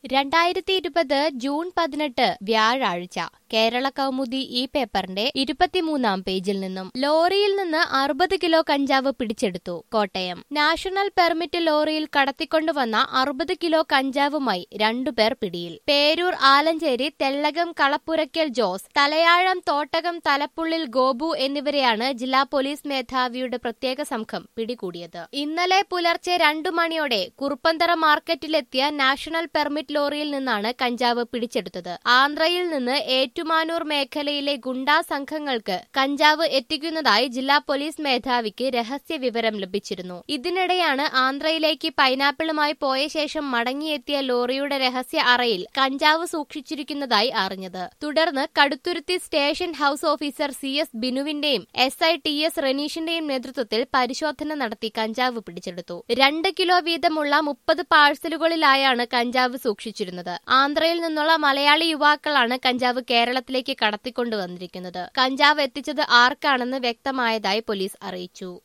രണ്ടായിരത്തി ഇരുപത് ജൂൺ പതിനെട്ട് വ്യാഴാഴ്ച കേരള കൗമുദി ഈ പേപ്പറിന്റെ ഇരുപത്തിമൂന്നാം പേജിൽ നിന്നും ലോറിയിൽ നിന്ന് അറുപത് കിലോ കഞ്ചാവ് പിടിച്ചെടുത്തു കോട്ടയം നാഷണൽ പെർമിറ്റ് ലോറിയിൽ കടത്തിക്കൊണ്ടുവന്ന അറുപത് കിലോ കഞ്ചാവുമായി രണ്ടുപേർ പിടിയിൽ പേരൂർ ആലഞ്ചേരി തെള്ളകം കളപ്പുരയ്ക്കൽ ജോസ് തലയാഴം തോട്ടകം തലപ്പുള്ളിൽ ഗോപു എന്നിവരെയാണ് ജില്ലാ പോലീസ് മേധാവിയുടെ പ്രത്യേക സംഘം പിടികൂടിയത് ഇന്നലെ പുലർച്ചെ രണ്ടു മണിയോടെ കുറുപ്പന്തറ മാർക്കറ്റിലെത്തിയ നാഷണൽ പെർമിറ്റ് ലോറിയിൽ നിന്നാണ് കഞ്ചാവ് പിടിച്ചെടുത്തത് ആന്ധ്രയിൽ നിന്ന് ഏറ്റുമാനൂർ മേഖലയിലെ ഗുണ്ടാ സംഘങ്ങൾക്ക് കഞ്ചാവ് എത്തിക്കുന്നതായി ജില്ലാ പോലീസ് മേധാവിക്ക് രഹസ്യ വിവരം ലഭിച്ചിരുന്നു ഇതിനിടെയാണ് ആന്ധ്രയിലേക്ക് പൈനാപ്പിളുമായി പോയ ശേഷം മടങ്ങിയെത്തിയ ലോറിയുടെ രഹസ്യ അറയിൽ കഞ്ചാവ് സൂക്ഷിച്ചിരിക്കുന്നതായി അറിഞ്ഞത് തുടർന്ന് Kaduthuruthy station house officer C S ബിനുവിന്റെയും എസ് ഐ ടി എസ് റനീഷിന്റെയും നേതൃത്വത്തിൽ പരിശോധന നടത്തി കഞ്ചാവ് പിടിച്ചെടുത്തു രണ്ട് കിലോ വീതമുള്ള മുപ്പത് പാഴ്സലുകളിലായാണ് കഞ്ചാവ് സൂക്ഷിച്ചിരുന്നത് ആന്ധ്രയിൽ നിന്നുള്ള മലയാളി യുവാക്കളാണ് കഞ്ചാവ് കേരളത്തിലേക്ക് കടത്തിക്കൊണ്ടുവന്നിരിക്കുന്നത് കഞ്ചാവ് എത്തിച്ചത് ആർക്കാണെന്ന് വ്യക്തമായതായി പോലീസ് അറിയിച്ചു